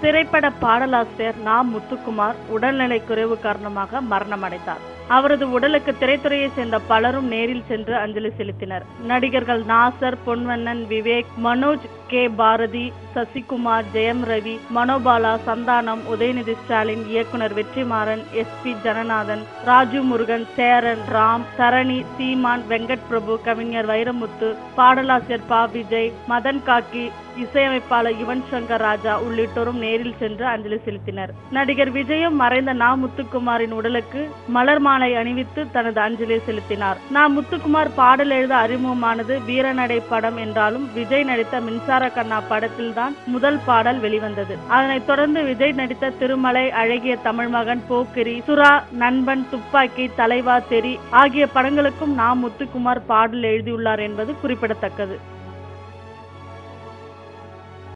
திரைப்பட பாடலாசிரியர் நா முத்துக்குமார் உடல்நலை குறைவு காரணமாக மரணமடைந்தார் அவரது உடலுக்கு திரைத்துறையை சேர்ந்த பலரும் நேரில் சென்று அஞ்சலி செலுத்தினர் நடிகர்கள் நாசர் பொன்வண்ணன் விவேக் மனோஜ் கே பாரதி சசிகுமார் ஜெயம் ரவி மனோபாலா சந்தானம் உதயநிதி ஸ்டாலின் இயக்குனர் வெற்றிமாறன் எஸ் பி ஜனநாதன் ராஜு முருகன் சேரன் ராம் தரணி சீமான் வெங்கட் பிரபு கவிஞர் வைரமுத்து பாடலாசிரியர் பா விஜய் மதன் காக்கி இசையமைப்பாளர் யுவன் சங்கர் ராஜா உள்ளிட்டோரும் நேரில் சென்று அஞ்சலி செலுத்தினர் நடிகர் விஜயும் மறைந்த நா முத்துக்குமாரின் உடலுக்கு மலர் மாலை அணிவித்து தனது அஞ்சலியை செலுத்தினார் நா முத்துக்குமார் பாடல் எழுத அறிமுகமானது வீரநடை படம் என்றாலும் விஜய் நடித்த மின்சார கண்ணா படத்தில்தான் முதல் பாடல் வெளிவந்தது அதனைத் தொடர்ந்து விஜய் நடித்த திருமலை அழகிய தமிழ் மகன் போக்கிரி சுறா நண்பன் துப்பாக்கி தலைவா தெரி ஆகிய படங்களுக்கும் நா முத்துக்குமார் பாடல் எழுதியுள்ளார் என்பது குறிப்பிடத்தக்கது